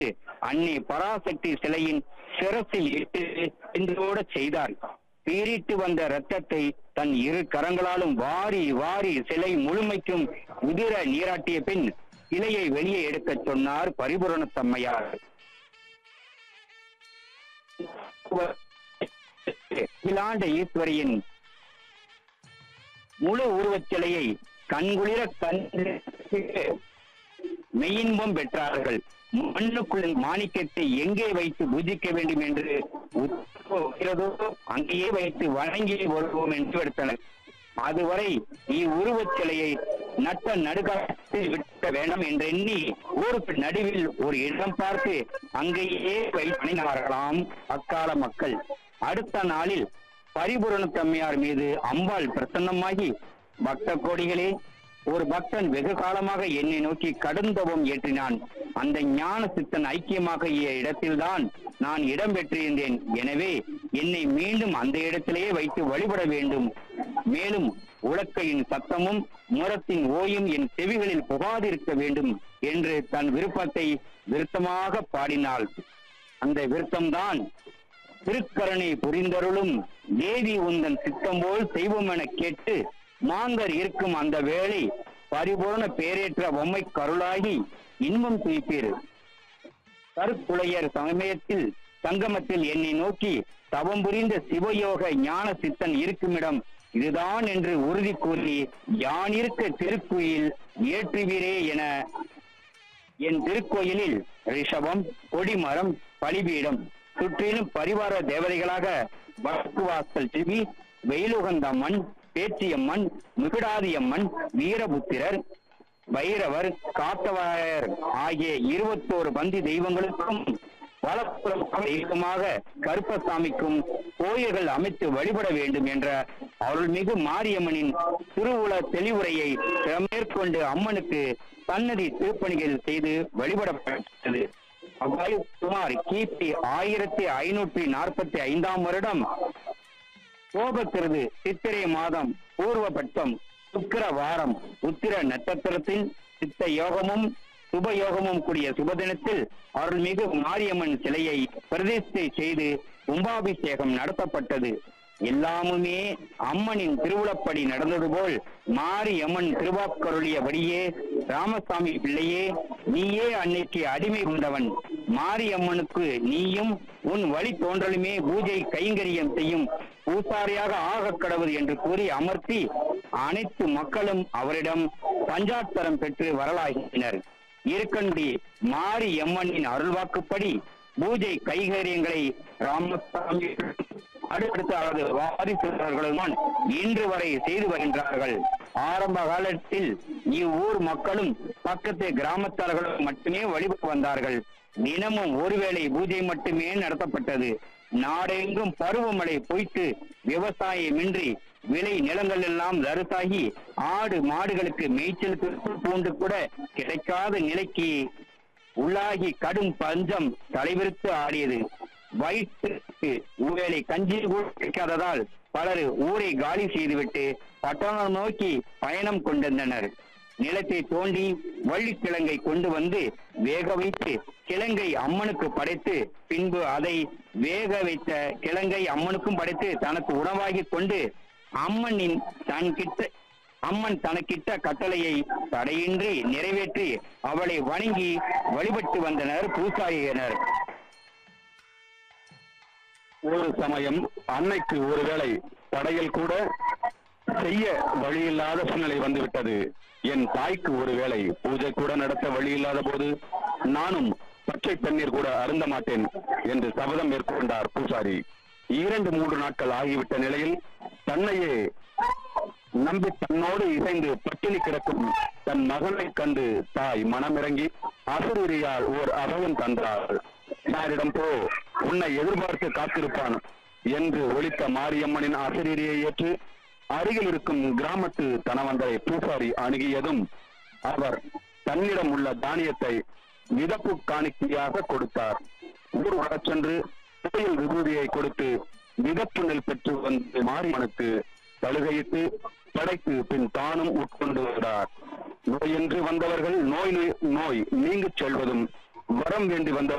அன்னை பராசக்தி சிலையின் சிரசில் இட்டு இன்றோட செய்தார் பீறிட்டு வந்த ரத்தத்தை தன் இரு கரங்களாலும் வாரி வாரி சிலை முழுமைக்கும் உதிர நீராட்டிய பின் சிலையை வெளியே எடுக்கச் சொன்னார் பரிபூரணத்தம்மையார் அகிலாண்ட ஈஸ்வரியின் முழு உருவச் சிலையை கண்குளிர கண்டு மெய்யின்பம் பெற்றார்கள் மண்ணுக்குள் மாணிக்கத்தை எங்கே வைத்து பூஜிக்க வேண்டும் என்று உத்தரவு அங்கேயே வைத்து வணங்கி வருவோம் என்று எடுத்தனர் அதுவரை இவ்வுருவச் சிலையை நட்ட நடுக்காட்டில் விட்ட வேண்டாம் என்று எண்ணி ஊருக்கு நடுவில் ஒரு இடம் பார்த்து அங்கேயே வைத்தினார்களாம் அக்கால மக்கள் அடுத்த நாளில் பரிபூரண தம்மையார் மீது அம்பாள் பிரசன்னமாகி பக்த கோடிகளே ஒரு பக்தன் வெகு காலமாக என்னை நோக்கி கடுந்தவம் ஏற்றினான் அந்த ஞான சித்தன் ஐக்கியமாக இடத்தில்தான் நான் இடம் பெற்றிருந்தேன் எனவே என்னை மீண்டும் அந்த இடத்திலேயே வைத்து வழிபட வேண்டும் மேலும் உலக்கையின் சத்தமும் முரத்தின் ஓயும் என் செவிகளில் புகாதிருக்க வேண்டும் என்று தன் விருப்பத்தை விருத்தமாக பாடினாள் அந்த விருத்தம்தான் திருக்கரணை புரிந்தருளும் தேவி உந்தன் சித்தம் போல் செய்வோம் என கேட்டு மாந்தர் இருக்கும் அந்த வேளை பரிபூர்ண பேரேற்ற பொம்மை கருளாகி இன்பம் துய்ப்பீர் கருப்புளையர் சமயத்தில் சங்கமத்தில் என்னை நோக்கி தவம் புரிந்த சிவயோக ஞான சித்தன் இருக்குமிடம் இதுதான் என்று உறுதி கூறி யான் இருக்க திருக்குயில் ஏற்றுவீரே என என் திருக்கோயிலில் ரிஷபம் கொடிமரம் பலிபீடம் சுற்றிலும் பரிவார தேவதைகளாக வடக்குவாசல் சிவி வெயிலுகந்தம்மன் பேச்சியம்மன் முகிடாதியம்மன் வீரபுத்திரர் பைரவர் காத்தவாயர் ஆகிய இருபத்தோரு பந்தி தெய்வங்களுக்கும் வலப்புறம் தெய்வமாக கருப்பசாமிக்கும் கோயில்கள் அமைத்து வழிபட வேண்டும் என்ற அருள்மிகு மாரியம்மனின் திருவுள தெளிவுரையை மேற்கொண்டு அம்மனுக்கு சன்னதி திருப்பணிகள் செய்து வழிபடப்பட்டது அவ்வாறு சுமார் கிபி ஆயிரத்தி ஐநூற்றி நாற்பத்தி ஐந்தாம் வருடம் கோபத்திருது சித்திரை மாதம் பூர்வபட்சம் சுக்கிர வாரம் உத்திர நட்சத்திரத்தில் சித்த யோகமும் சுப யோகமும் கூடிய சுபதினத்தில் அருள்மிகு மாரியம்மன் சிலையை பிரதிஷ்டை செய்து கும்பாபிஷேகம் நடத்தப்பட்டது எல்லாமுமே அம்மனின் திருவுளப்படி நடந்தது போல் மாரியம்மன் திருவாக்கருளியபடியே ராமசாமி பிள்ளையே நீயே அன்னைக்கு அடிமை கொண்டவன் மாரியம்மனுக்கு நீயும் உன் வழி தோன்றலுமே பூஜை கைங்கரியம் செய்யும் பூசாரியாக ஆகக் கடவுள் என்று கூறி அமர்த்தி அனைத்து மக்களும் அவரிடம் பஞ்சாட்சரம் பெற்று வரலாகினர் இருக்கண்டி மாரியம்மனின் அருள்வாக்குப்படி பூஜை கைகரியங்களை ராமசாமி அடுத்தடுத்து அவரது வாரிசுகளுடன் இன்று வரை செய்து வருகின்றார்கள் ஆரம்ப காலத்தில் இவ்வூர் மக்களும் பக்கத்து கிராமத்தார்களும் மட்டுமே வழிபட்டு வந்தார்கள் தினமும் ஒருவேளை பூஜை மட்டுமே நடத்தப்பட்டது நாடெங்கும் பருவமழை பொய்த்து விவசாயமின்றி விளை நிலங்கள் எல்லாம் தருசாகி ஆடு மாடுகளுக்கு மேய்ச்சலுக்கு பூண்டு கூட கிடைக்காத நிலைக்கு உள்ளாகி கடும் பஞ்சம் தலைவிரித்து ஆடியது வயிற்றுக்கு ஒருவேளை கஞ்சி கூட கிடைக்காததால் பலர் ஊரை காலி செய்துவிட்டு பட்டணம் நோக்கி பயணம் கொண்டிருந்தனர் நிலத்தை தோண்டி வள்ளிக்கிழங்கை கொண்டு வந்து வேக வைத்து கிழங்கை அம்மனுக்கு படைத்து பின்பு அதை வேக வைத்த கிழங்கை அம்மனுக்கும் படைத்து தனக்கு உணவாகி கொண்டு அம்மனின் தன் கிட்ட அம்மன் தனக்கிட்ட கட்டளையை தடையின்றி நிறைவேற்றி அவளை வணங்கி வழிபட்டு வந்தனர் பூசாரியினர் ஒரு சமயம் அன்னைக்கு ஒருவேளை படையல் கூட செய்ய வழியில்லாத சூழ்நிலை வந்துவிட்டது என் தாய்க்கு ஒருவேளை பூஜை கூட நடத்த வழியில்லாத போது நானும் பச்சை தண்ணீர் கூட அருந்த மாட்டேன் என்று சபதம் மேற்கொண்டார் பூசாரி இரண்டு மூன்று நாட்கள் ஆகிவிட்ட நிலையில் தன்னையே நம்பி தன்னோடு இசைந்து பட்டினி கிடக்கும் தன் மகனை கண்டு தாய் மனமிறங்கி அசுரீரியால் ஓர் அபயம் தந்தாள் யாரிடம் போ உன்னை எதிர்பார்த்து காத்திருப்பான் என்று ஒலித்த மாரியம்மனின் அசரீரியை ஏற்று அருகில் இருக்கும் கிராமத்து தனவந்தரை பூசாரி அணுகியதும் அவர் தன்னிடம் உள்ள தானியத்தை மிதப்பு காணிக்கையாக கொடுத்தார் ஊர் வரச் சென்று கோயில் விபூதியை கொடுத்து மிதப்பு நெல் பெற்று வந்து மாரியம்மனுக்கு தழுகையிட்டு படைத்து பின் தானும் உட்கொண்டு வந்தார் நோயின்றி வந்தவர்கள் நோய் நோய்- நோய் நீங்கிச் செல்வதும் வரம் வேண்டி வந்த